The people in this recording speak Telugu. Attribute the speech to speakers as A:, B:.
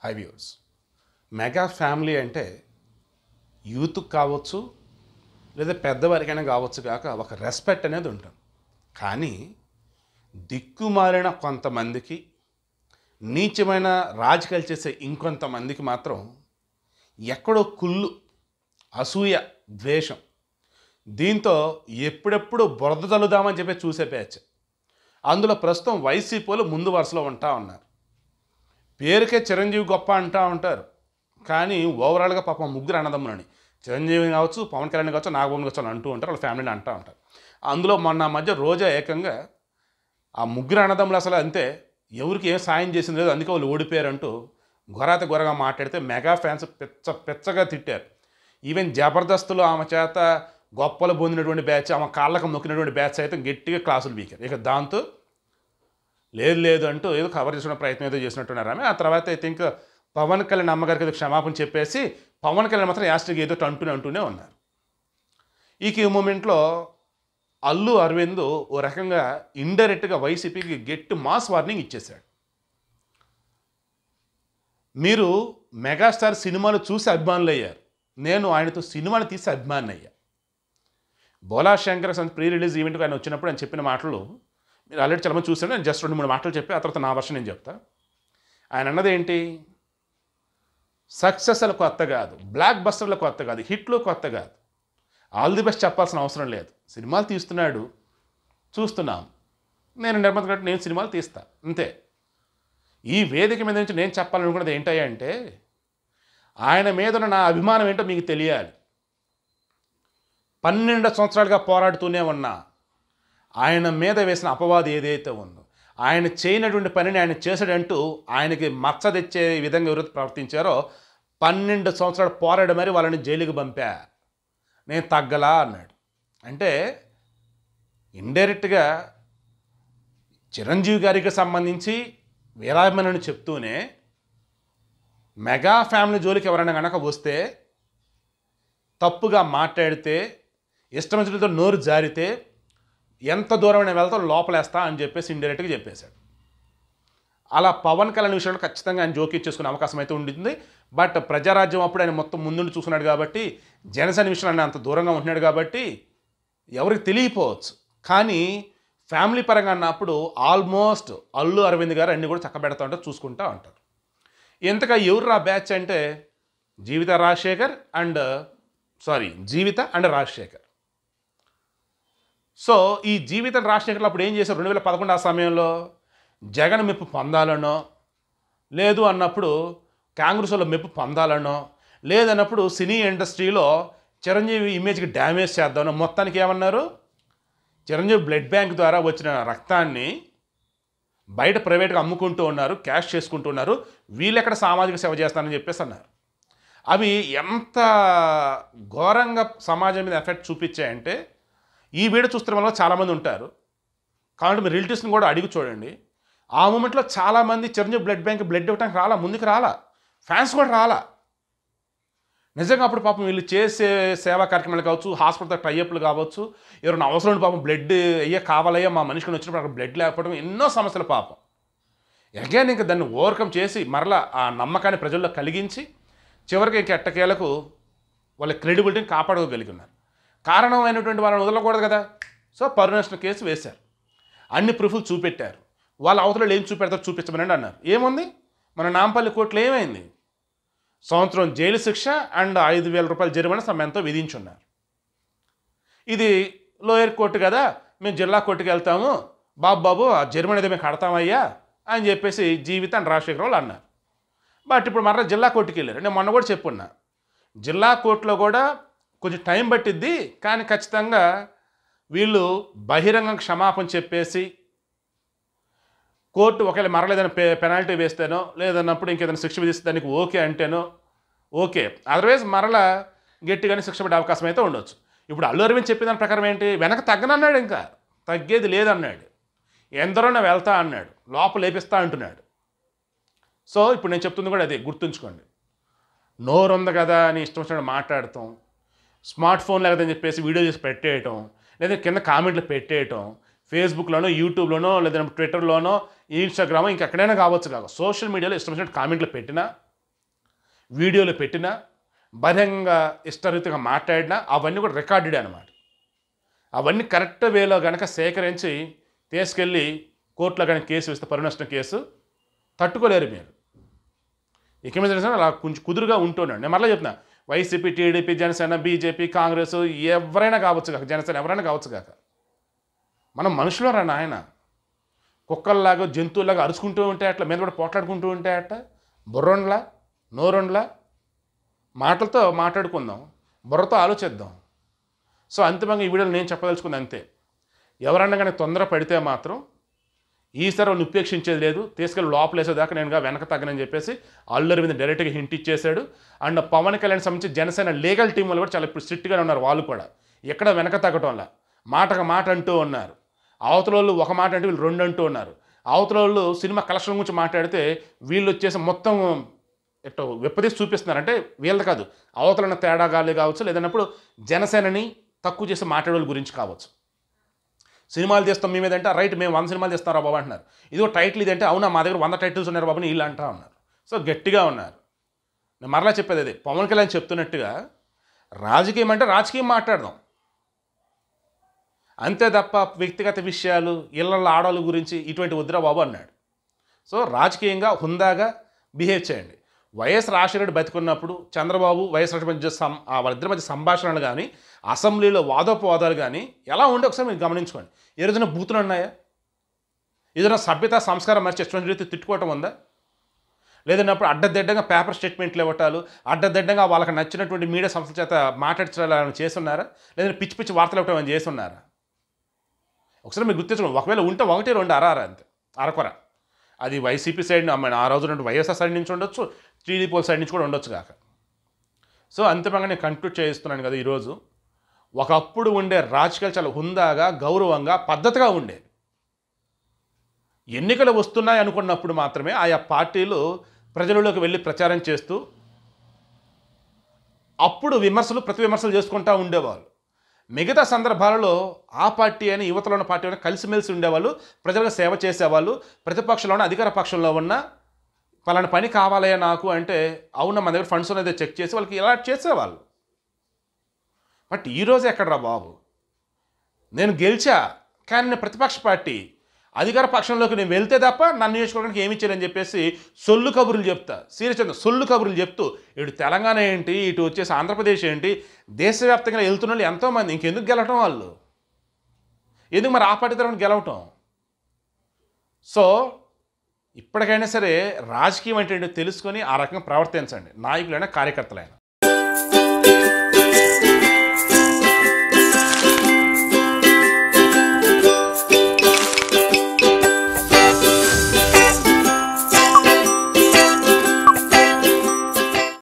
A: హై వ్యూర్స్ మెగా ఫ్యామిలీ అంటే యూత్ కావచ్చు లేదా పెద్దవారికైనా కావచ్చు కాక ఒక రెస్పెక్ట్ అనేది ఉంటుంది కానీ దిక్కుమాలిన కొంతమందికి నీచమైన రాజకీయాలు చేసే ఇంకొంతమందికి మాత్రం ఎక్కడో కుళ్ళు అసూయ ద్వేషం దీంతో ఎప్పుడెప్పుడు బురద చల్లుదామని చెప్పి చూసే పేచ్ అందులో ప్రస్తుతం వైసీపీలు ముందు వరుసలో ఉంటా ఉన్నారు పేరుకే చిరంజీవి గొప్ప అంటా ఉంటారు కానీ ఓవరాల్గా పాపం ముగ్గురు అన్నదమ్ములని చిరంజీవి కావచ్చు పవన్ కళ్యాణ్ కావచ్చు నాగబాబు కావచ్చు అని అంటూ ఉంటారు వాళ్ళ ఫ్యామిలీని అంటూ ఉంటారు అందులో మొన్న మధ్య రోజా ఏకంగా ఆ ముగ్గురు అన్నదమ్ములు అసలు అంతే ఎవరికి ఏం సాయం చేసింది లేదు అందుకే వాళ్ళు ఓడిపోయారంటూ గొరాత గొరగా మాట్లాడితే మెగా ఫ్యాన్స్ పిచ్చ పిచ్చగా తిట్టారు ఈవెన్ జబర్దస్తులో ఆమె చేత గొప్పలు పొందినటువంటి బ్యాచ్ ఆమె కాళ్ళకు మొక్కినటువంటి బ్యాచ్ అయితే గట్టిగా క్లాసులు బీకారు ఇక దాంతో లేదు లేదు అంటూ ఏదో కవర్ చేసుకునే ప్రయత్నం ఏదో చేసినట్టున్నారు ఆమె ఆ తర్వాత అయితే ఇంకా పవన్ కళ్యాణ్ అమ్మగారికి ఏదో క్షమాపణ చెప్పేసి పవన్ కళ్యాణ్ మాత్రం యాస్ట్రిక్ ఏదో అంటూనే అంటూనే ఉన్నారు ఇక ఈ మూమెంట్లో అల్లు అరవింద్ ఓ రకంగా ఇండైరెక్ట్గా వైసీపీకి గట్టి మాస్ వార్నింగ్ ఇచ్చేశాడు మీరు మెగాస్టార్ సినిమాలు చూసి అభిమానులు అయ్యారు నేను ఆయనతో సినిమాలు తీసి అభిమాని అయ్యా బోలా శంకర్ సంత్ ప్రీ రిలీజ్ ఈవెంట్కి ఆయన వచ్చినప్పుడు ఆయన చెప్పిన మాటలు మీరు ఆల్రెడీ చాలా మంది చూసాను నేను జస్ట్ రెండు మూడు మాటలు చెప్పి ఆ తర్వాత నా వర్షన్ నేను చెప్తా ఆయన అన్నది ఏంటి సక్సెస్లు కొత్త కాదు బ్లాక్ బస్టర్లు కొత్త కాదు హిట్లు కొత్త కాదు ఆల్ ది బెస్ట్ చెప్పాల్సిన అవసరం లేదు సినిమాలు తీస్తున్నాడు చూస్తున్నాం నేను నిర్మాత కాబట్టి నేను సినిమాలు తీస్తా అంతే ఈ వేదిక మీద నుంచి నేను చెప్పాలనుకున్నది ఏంటయ్యా అంటే ఆయన మీద ఉన్న నా అభిమానం ఏంటో మీకు తెలియాలి పన్నెండు సంవత్సరాలుగా పోరాడుతూనే ఉన్నా ఆయన మీద వేసిన అపవాదు ఏదైతే ఉందో ఆయన చేయనటువంటి పనిని ఆయన చేశాడంటూ ఆయనకి మచ్చ తెచ్చే విధంగా ఎవరైతే ప్రవర్తించారో పన్నెండు సంవత్సరాలు పోరాడి మరి వాళ్ళని జైలుకి పంపా నేను తగ్గలా అన్నాడు అంటే ఇండైరెక్ట్గా చిరంజీవి గారికి సంబంధించి వీరాభిమానుని చెప్తూనే మెగా ఫ్యామిలీ జోలికి ఎవరైనా కనుక వస్తే తప్పుగా మాట్లాడితే ఇష్టం వచ్చినతో నోరు జారితే ఎంత దూరమైన వెళ్తాం లోపలేస్తా అని చెప్పేసి ఇండైరెక్ట్గా చెప్పేశాడు అలా పవన్ కళ్యాణ్ విషయంలో ఖచ్చితంగా ఆయన జోకి చేసుకునే అవకాశం అయితే ఉండింది బట్ ప్రజారాజ్యం అప్పుడు ఆయన మొత్తం ముందుండి చూస్తున్నాడు కాబట్టి జనసేన విషయంలో ఆయన అంత దూరంగా ఉంటున్నాడు కాబట్టి ఎవరికి తెలియపోవచ్చు కానీ ఫ్యామిలీ పరంగా అన్నప్పుడు ఆల్మోస్ట్ అల్లు అరవింద్ గారు అన్ని కూడా చక్కబెడతా ఉంటారు చూసుకుంటా ఉంటారు ఎంతగా ఎవరు ఆ బ్యాచ్ అంటే Jeevitha Rajasekhar and sorry Jeevitha and Rajasekhar so ఈ జీవితం రాజశేఖర్లు అప్పుడు ఏం చేశారు రెండు వేల పదకొండు ఆ సమయంలో జగన్ మెప్పు పొందాలనో లేదు అన్నప్పుడు కాంగ్రెస్లో మెప్పు పొందాలనో లేదన్నప్పుడు సినీ ఇండస్ట్రీలో చిరంజీవి ఇమేజ్కి డ్యామేజ్ చేద్దామనో మొత్తానికి ఏమన్నారు చిరంజీవి బ్లడ్ బ్యాంక్ ద్వారా వచ్చిన రక్తాన్ని బయట ప్రైవేట్గా అమ్ముకుంటూ ఉన్నారు క్యాష్ చేసుకుంటూ ఉన్నారు వీళ్ళెక్కడ సామాజిక సేవ చేస్తారని చెప్పేసి అన్నారు అవి ఎంత ఘోరంగా సమాజం మీద ఎఫెక్ట్ చూపించాయంటే ఈ వీడియో చూస్తున్న వల్ల చాలామంది ఉంటారు కాబట్టి మీ రిలేటివ్స్ని కూడా అడిగి చూడండి ఆ మూమెంట్లో చాలామంది చిరంజీవి బ్లడ్ బ్యాంక్ బ్లడ్ ఇవ్వడానికి రాలా ముందుకు రాలా ఫ్యాన్స్ కూడా రాలా నిజంగా అప్పుడు పాపం వీళ్ళు చేసే సేవా కార్యక్రమాలు కావచ్చు హాస్పిటల్ టైఅప్లు కావచ్చు ఎవరైనా అవసరం ఉండి పాపం బ్లడ్ అయ్యే కావాలయ్యా మా మనిషికి వచ్చినప్పుడు అక్కడ బ్లడ్ లేకపోవడం ఎన్నో సమస్యలు పాపం అగైన్ ఇంకా దాన్ని ఓవర్కమ్ చేసి మరలా ఆ నమ్మకాన్ని ప్రజల్లో కలిగించి చివరికి ఇంక ఎట్టకేలకు వాళ్ళ క్రెడిబిలిటీని కాపాడుకోగలిగి ఉన్నారు కారణమైనటువంటి వాళ్ళని వదలకూడదు కదా సో పరునేషన్ కేసు వేశారు అన్ని ప్రూఫ్లు చూపెట్టారు వాళ్ళ అవతలలో ఏం చూపెడతారు చూపించమనండి అన్నారు ఏముంది మన నాంపల్లి కోర్టులో ఏమైంది సంవత్సరం జైలు శిక్ష అండ్ ఐదు వేల రూపాయల జరిమానా సమయంతో విధించున్నారు ఇది లోయర్ కోర్టు కదా మేము జిల్లా కోర్టుకి వెళ్తాము బాబు బాబు ఆ జరిమానా అయితే మేము కడతామయ్యా అని చెప్పేసి జీవితం రాజశేఖర వాళ్ళు అన్నారు బట్ ఇప్పుడు మరలా జిల్లా కోర్టుకి వెళ్ళారు నేను మొన్న కూడా చెప్పున్నా జిల్లా కోర్టులో కూడా కొంచెం టైం పట్టిద్ది కానీ ఖచ్చితంగా వీళ్ళు బహిరంగ క్షమాపణ చెప్పేసి కోర్టు ఒకవేళ మరల ఏదైనా పె పెనాల్టీ వేస్తేనో లేదన్నప్పుడు ఇంకేదైనా శిక్ష విధిస్తే దానికి ఓకే అంటేనో ఓకే అదర్వైజ్ మరల గట్టిగానే శిక్ష పడే అవకాశం అయితే ఉండొచ్చు ఇప్పుడు అల్లు అరవింద్ చెప్పిన దాని ప్రకారం ఏంటి వెనక తగ్గనన్నాడు ఇంకా తగ్గేది లేదన్నాడు ఎందరోనే వెళ్తా అన్నాడు లోపల లేపిస్తా అంటున్నాడు సో ఇప్పుడు నేను చెప్తుంది కూడా అదే గుర్తుంచుకోండి నోరు ఉంది కదా అని ఇష్టం వచ్చినట్టు మాట్లాడటం స్మార్ట్ ఫోన్ లేదని చెప్పేసి వీడియో చేసి పెట్టేయటం లేదా కింద కామెంట్లు పెట్టేయటం ఫేస్బుక్లోనో యూట్యూబ్లోనో లేదా ట్విట్టర్లోనో ఇన్స్టాగ్రామో ఇంకెక్కడైనా కావచ్చు కాదు సోషల్ మీడియాలో ఇష్టం వచ్చినట్టు కామెంట్లు పెట్టినా వీడియోలు పెట్టినా బహిరంగ ఇష్టరీతిగా మాట్లాడినా అవన్నీ కూడా రికార్డెడ్ అనమాట అవన్నీ కరెక్ట్ వేలో కనుక సేకరించి తీసుకెళ్ళి కోర్టులో కనుక కేసు వేస్తే పరునష్టం కేసు తట్టుకోలేరు మీరు ఇక మీద తెలిసిన అలా కొంచెం కుదురుగా ఉంటున్నాడు నేను మళ్ళీ చెప్తున్నా YCP TDP Janasena BJP Congress ఎవరైనా కావచ్చు కాక జనసేన ఎవరైనా కావచ్చు కాక మనం మనుషులు రా నాయన కుక్కల్లాగా జంతువులాగా అరుచుకుంటూ ఉంటే అట్లా మీద కూడా పోట్లాడుకుంటూ ఉంటే అట్ట బుర్రండ్లా నోరుండ్లా మాటలతో మాట్లాడుకుందాం బుర్రతో ఆలోచిద్దాం సో అంతిమంగా ఈ వీడియోలో నేను చెప్పదలుచుకుంది అంతే ఎవరన్నా కానీ తొందర పడితే మాత్రం ఈసారి వాళ్ళు ఉపేక్షించేది లేదు తీసుకెళ్ళి లోపలేసేదాకా నేనుగా వెనక తగ్గనని చెప్పేసి అల్లరి మీద డైరెక్ట్గా హింట్ ఇచ్చేశాడు అండ్ పవన్ కళ్యాణ్ సంబంధించి జనసేన లీగల్ టీం వాళ్ళు కూడా చాలా ఇప్పుడు స్ట్రిక్ట్గానే ఉన్నారు వాళ్ళు కూడా ఎక్కడ వెనక తగ్గటంలా మాటకు మాట అంటూ ఉన్నారు అవతల వాళ్ళు ఒక మాట అంటే వీళ్ళు రెండు అంటూ ఉన్నారు అవతల వాళ్ళు సినిమా కలెక్షన్ గురించి మాట్లాడితే వీళ్ళు వచ్చేసి మొత్తం ఎట్టో విప్పదీసి చూపిస్తున్నారు అంటే వీళ్ళది కాదు అవతల ఉన్న తేడాగాలు కావచ్చు లేదన్నప్పుడు జనసేనని తక్కువ చేసి మాట్లాడే వాళ్ళ గురించి కావచ్చు సినిమాలు తీస్తాం మేము ఏదంటే రైట్ మేము వంద సినిమాలు తీస్తారా బాబు అంటున్నారు ఇదిగో టైటిల్ ఇదంటే అవునా మా దగ్గర వంద టైటిల్స్ ఉన్నారు బాబు అని వీళ్ళు అంటా ఉన్నారు సో గట్టిగా ఉన్నారు నేను మరలా చెప్పేది అదే పవన్ కళ్యాణ్ చెప్తున్నట్టుగా రాజకీయం అంటే రాజకీయం మాట్లాడదాం అంతే తప్ప వ్యక్తిగత విషయాలు ఇళ్ళ ఆడవాళ్ళ గురించి ఇటువంటి వద్దురా బాబు అన్నాడు సో రాజకీయంగా హుందాగా బిహేవ్ చేయండి వైఎస్ రాజశేఖర బతికున్నప్పుడు చంద్రబాబు వైఎస్ రాజశేఖర మధ్య సం ఆ వాళ్ళిద్దరి మధ్య సంభాషణలు కానీ అసెంబ్లీలో వాదోపవాదాలు కానీ ఎలా ఉండే ఒకసారి మీరు గమనించుకోండి ఏ రోజున బూతులు ఉన్నాయా ఏదైనా సభ్యత సంస్కారం మర్చి ఇష్టమైన రీతి తిట్టుకోవటం ఉందా లేదన్నప్పుడు అడ్డదిడ్డంగా పేపర్ స్టేట్మెంట్లు ఇవ్వటాలు అడ్డదిడ్డంగా వాళ్ళకి నచ్చినటువంటి మీడియా సంస్థల చేత మాట్లాడించాలని చేస్తున్నారా లేదంటే పిచ్చి పిచ్చి వార్తలు ఇవ్వటం అని చేస్తున్నారా ఒకసారి మీరు గుర్తించుకోండి ఒకవేళ ఉంటే ఒకటి రెండు అరారా అంతే అరకొర అది వైసీపీ సైడ్ మన ఆ రోజు నుండి వైఎస్ఆర్ సైడ్ నుంచి ఉండొచ్చు టీడీపీ సైడ్ నుంచి కూడా ఉండొచ్చు కాక సో అంతిమంగా నేను కంక్లూడ్ చేస్తున్నాను కదా ఈరోజు ఒకప్పుడు ఉండే రాజకీయాలు చాలా హుందాగా గౌరవంగా పద్ధతిగా ఉండేది ఎన్నికలు వస్తున్నాయి అనుకున్నప్పుడు మాత్రమే ఆయా పార్టీలు ప్రజలలోకి వెళ్ళి ప్రచారం చేస్తూ అప్పుడు విమర్శలు ప్రతి విమర్శలు చేసుకుంటూ ఉండేవాళ్ళు మిగతా సందర్భాలలో ఆ పార్టీ అని యువతలో ఉన్న పార్టీ అని కలిసిమెలిసి ఉండేవాళ్ళు ప్రజలకు సేవ చేసేవాళ్ళు ప్రతిపక్షంలోనే అధికార పక్షంలో ఉన్న పలానా పని కావాలయ్యా నాకు అంటే అవునా మన దగ్గర ఫండ్స్ అనేది చెక్ చేసి వాళ్ళకి ఇలా చేసేవాళ్ళు బట్ ఈరోజు ఎక్కడరా బాబు నేను గెలిచా కానీ నేను ప్రతిపక్ష పార్టీ అధికార పక్షంలోకి నేను వెళ్తే తప్ప నన్ను నియోజకవర్గానికి ఏమి ఇచ్చారని చెప్పేసి సొల్లు కబుర్లు చెప్తా సీరియస్ చెప్తా సొల్లు కబుర్లు చెప్తూ ఇటు తెలంగాణ ఏంటి ఇటు వచ్చేసి ఆంధ్రప్రదేశ్ ఏంటి దేశవ్యాప్తంగా వెళ్తున్న వాళ్ళు ఎంతోమంది ఇంకెందుకు గెలవటం వాళ్ళు ఎందుకు మరి ఆ పార్టీ తరఫున గెలవటం సో ఇప్పటికైనా సరే రాజకీయం అంటే ఏంటో తెలుసుకొని ఆ రకంగా ప్రవర్తించండి నాయకులైనా కార్యకర్తలైనా